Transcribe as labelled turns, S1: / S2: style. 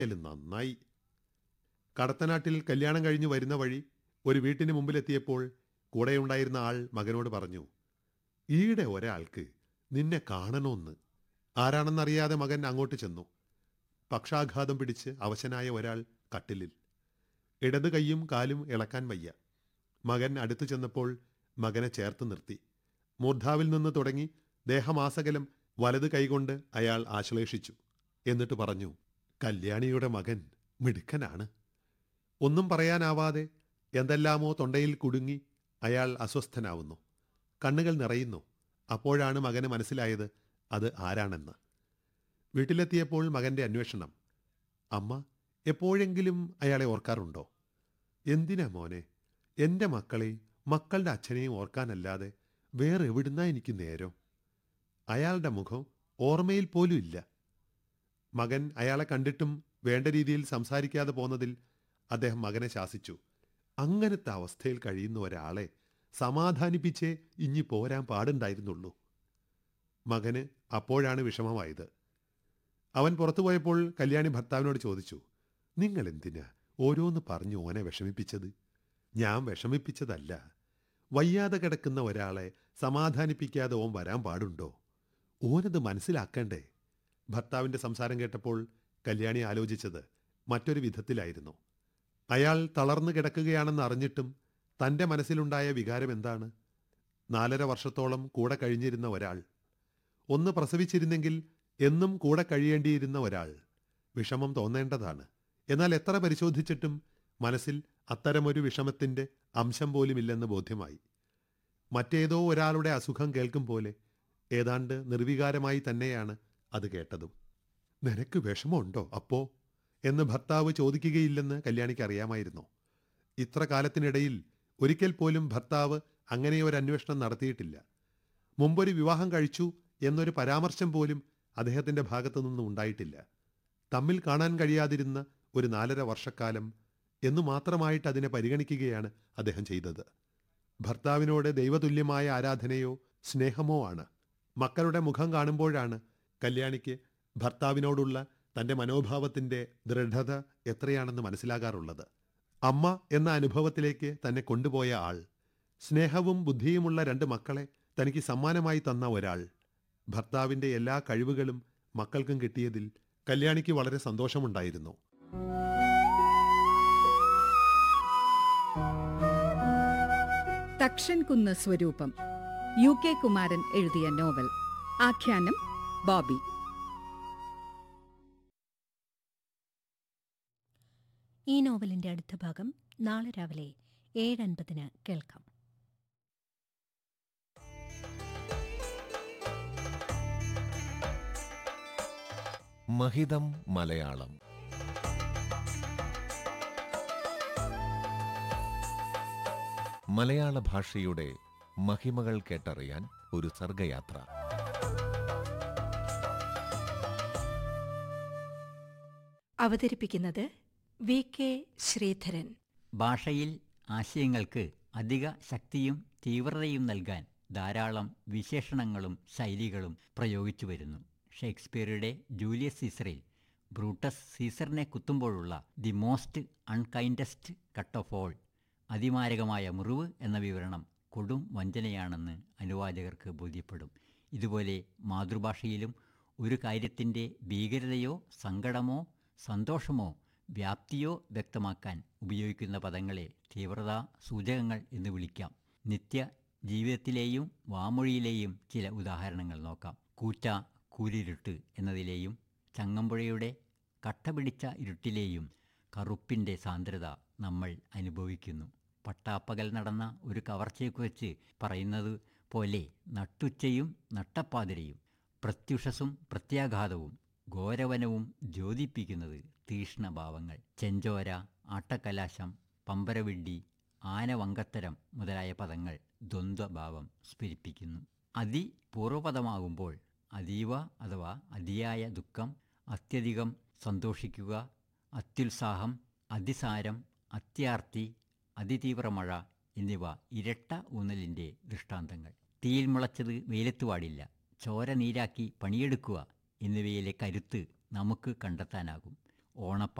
S1: ല് നന്നായി കടത്തനാട്ടിൽ കല്യാണം കഴിഞ്ഞു വരുന്ന വഴി ഒരു വീട്ടിന് മുമ്പിലെത്തിയപ്പോൾ കൂടെയുണ്ടായിരുന്ന ആൾ മകനോട് പറഞ്ഞു ഈടെ ഒരാൾക്ക് നിന്നെ കാണണമെന്ന് ആരാണെന്നറിയാതെ മകൻ അങ്ങോട്ട് ചെന്നു പക്ഷാഘാതം പിടിച്ച് അവശനായ ഒരാൾ കട്ടിലിൽ ഇടത് കൈയും കാലും ഇളക്കാൻ വയ്യ മകൻ അടുത്തു ചെന്നപ്പോൾ മകനെ ചേർത്ത് നിർത്തി മൂർധാവിൽ നിന്ന് തുടങ്ങി ദേഹമാസകലം വലത് കൈകൊണ്ട് അയാൾ ആശ്ലേഷിച്ചു എന്നിട്ട് പറഞ്ഞു കല്യാണിയുടെ മകൻ മിടുക്കനാണ് ഒന്നും പറയാനാവാതെ എന്തെല്ലാമോ തൊണ്ടയിൽ കുടുങ്ങി അയാൾ അസ്വസ്ഥനാവുന്നു കണ്ണുകൾ നിറയുന്നു അപ്പോഴാണ് മകന് മനസ്സിലായത് അത് ആരാണെന്ന് വീട്ടിലെത്തിയപ്പോൾ മകന്റെ അന്വേഷണം അമ്മ എപ്പോഴെങ്കിലും അയാളെ ഓർക്കാറുണ്ടോ എന്തിനാ മോനെ എൻ്റെ മക്കളെയും മക്കളുടെ അച്ഛനെയും ഓർക്കാനല്ലാതെ വേറെ എവിടുന്നാ എനിക്ക് നേരം അയാളുടെ മുഖം ഓർമ്മയിൽ പോലും ഇല്ല മകൻ അയാളെ കണ്ടിട്ടും വേണ്ട രീതിയിൽ സംസാരിക്കാതെ പോന്നതിൽ അദ്ദേഹം മകനെ ശാസിച്ചു അങ്ങനത്തെ അവസ്ഥയിൽ കഴിയുന്ന ഒരാളെ സമാധാനിപ്പിച്ചേ ഇഞ്ഞി പോരാൻ പാടുണ്ടായിരുന്നുള്ളൂ മകന് അപ്പോഴാണ് വിഷമമായത് അവൻ പുറത്തുപോയപ്പോൾ കല്യാണി ഭർത്താവിനോട് ചോദിച്ചു നിങ്ങൾ എന്തിനാ ഓരോന്ന് പറഞ്ഞു ഓനെ വിഷമിപ്പിച്ചത് ഞാൻ വിഷമിപ്പിച്ചതല്ല വയ്യാതെ കിടക്കുന്ന ഒരാളെ സമാധാനിപ്പിക്കാതെ ഓൻ വരാൻ പാടുണ്ടോ ഓനത് മനസ്സിലാക്കണ്ടേ ഭർത്താവിന്റെ സംസാരം കേട്ടപ്പോൾ കല്യാണി ആലോചിച്ചത് മറ്റൊരു വിധത്തിലായിരുന്നു അയാൾ തളർന്നു കിടക്കുകയാണെന്ന് അറിഞ്ഞിട്ടും തന്റെ മനസ്സിലുണ്ടായ വികാരം എന്താണ് നാലര വർഷത്തോളം കൂടെ കഴിഞ്ഞിരുന്ന ഒരാൾ ഒന്ന് പ്രസവിച്ചിരുന്നെങ്കിൽ എന്നും കൂടെ കഴിയേണ്ടിയിരുന്ന ഒരാൾ വിഷമം തോന്നേണ്ടതാണ് എന്നാൽ എത്ര പരിശോധിച്ചിട്ടും മനസ്സിൽ അത്തരമൊരു വിഷമത്തിന്റെ അംശം പോലുമില്ലെന്ന് ബോധ്യമായി മറ്റേതോ ഒരാളുടെ അസുഖം കേൾക്കും പോലെ ഏതാണ്ട് നിർവികാരമായി തന്നെയാണ് അത് കേട്ടതും നിനക്ക് വിഷമമുണ്ടോ അപ്പോ എന്ന് ഭർത്താവ് ചോദിക്കുകയില്ലെന്ന് കല്യാണിക്ക് അറിയാമായിരുന്നു ഇത്ര കാലത്തിനിടയിൽ ഒരിക്കൽ പോലും ഭർത്താവ് അങ്ങനെ ഒരു അന്വേഷണം നടത്തിയിട്ടില്ല മുമ്പൊരു വിവാഹം കഴിച്ചു എന്നൊരു പരാമർശം പോലും അദ്ദേഹത്തിന്റെ ഭാഗത്തു നിന്നും ഉണ്ടായിട്ടില്ല തമ്മിൽ കാണാൻ കഴിയാതിരുന്ന ഒരു നാലര വർഷക്കാലം എന്നു മാത്രമായിട്ട് അതിനെ പരിഗണിക്കുകയാണ് അദ്ദേഹം ചെയ്തത് ഭർത്താവിനോട് ദൈവതുല്യമായ ആരാധനയോ സ്നേഹമോ ആണ് മക്കളുടെ മുഖം കാണുമ്പോഴാണ് കല്യാണിക്ക് ഭർത്താവിനോടുള്ള തന്റെ മനോഭാവത്തിന്റെ ദൃഢത എത്രയാണെന്ന് മനസ്സിലാകാറുള്ളത് അമ്മ എന്ന അനുഭവത്തിലേക്ക് തന്നെ കൊണ്ടുപോയ ആൾ സ്നേഹവും ബുദ്ധിയുമുള്ള രണ്ട് മക്കളെ തനിക്ക് സമ്മാനമായി തന്ന ഒരാൾ ഭർത്താവിന്റെ എല്ലാ കഴിവുകളും മക്കൾക്കും കിട്ടിയതിൽ കല്യാണിക്ക് വളരെ സന്തോഷമുണ്ടായിരുന്നു
S2: തക്ഷൻകുന്ന് സ്വരൂപം യു കെ കുമാരൻ എഴുതിയ നോവൽ ആഖ്യാനം ബോബി
S3: ഈ നോവലിന്റെ അടുത്ത ഭാഗം നാളെ രാവിലെ ഏഴ് അൻപതിന് കേൾക്കാം
S4: മഹിതം മലയാളം മലയാള ഭാഷയുടെ മഹിമകൾ കേട്ടറിയാൻ ഒരു സർഗയാത്ര
S5: അവതരിപ്പിക്കുന്നത് വി കെ ശ്രീധരൻ
S6: ഭാഷയിൽ ആശയങ്ങൾക്ക് അധിക ശക്തിയും തീവ്രതയും നൽകാൻ ധാരാളം വിശേഷണങ്ങളും ശൈലികളും പ്രയോഗിച്ചു വരുന്നു ഷേക്സ്പിയറുടെ ജൂലിയസ് സീസറിൽ ബ്രൂട്ടസ് സീസറിനെ കുത്തുമ്പോഴുള്ള the most unkindest cut of all അതിമാരകമായ മുറിവ് എന്ന വിവരണം കൊടും വഞ്ചനയാണെന്ന് അനുവാചകർക്ക് ബോധ്യപ്പെടും ഇതുപോലെ മാതൃഭാഷയിലും ഒരു കാര്യത്തിൻ്റെ ഭീകരതയോ സങ്കടമോ സന്തോഷമോ വ്യാപ്തിയോ വ്യക്തമാക്കാൻ ഉപയോഗിക്കുന്ന പദങ്ങളെ തീവ്രതാ സൂചകങ്ങൾ എന്ന് വിളിക്കാം നിത്യ ജീവിതത്തിലെയും വാമൊഴിയിലെയും ചില ഉദാഹരണങ്ങൾ നോക്കാം കൂറ്റ കൂരിരുട്ട് എന്നതിലെയും ചങ്ങമ്പുഴയുടെ കട്ടപിടിച്ച ഇരുട്ടിലെയും കറുപ്പിൻ്റെ സാന്ദ്രത നമ്മൾ അനുഭവിക്കുന്നു പട്ടാപ്പകൽ നടന്ന ഒരു കവർച്ചയെക്കുറിച്ച് പറയുന്നത് പോലെ നട്ടുച്ചയും നട്ടപ്പാതിരയും പ്രത്യുഷസും പ്രത്യാഘാതവും ഘോരവനവും ജ്യോതിപ്പിക്കുന്നത് തീക്ഷ്ണഭാവങ്ങൾ ചെഞ്ചോര ആട്ടക്കലാശം പമ്പരവിഡ്ഡി ആനവങ്കത്തരം മുതലായ പദങ്ങൾ ദ്വന്ദ്വഭാവം സ്ഫുരിപ്പിക്കുന്നു അതിപൂർവപദമാകുമ്പോൾ അതീവ അഥവാ അതിയായ ദുഃഖം അത്യധികം സന്തോഷിക്കുക അത്യുത്സാഹം അതിസാരം അത്യാർത്തി അതിതീവ്ര മഴ എന്നിവ ഇരട്ട ഊന്നലിൻ്റെ ദൃഷ്ടാന്തങ്ങൾ തീയിൽ മുളച്ചത് വെയിലത്ത് പാടില്ല ചോര നീരാക്കി പണിയെടുക്കുക എന്നിവയിലെ കരുത്ത് നമുക്ക് കണ്ടെത്താനാകും ഓണപ്പാട്ട്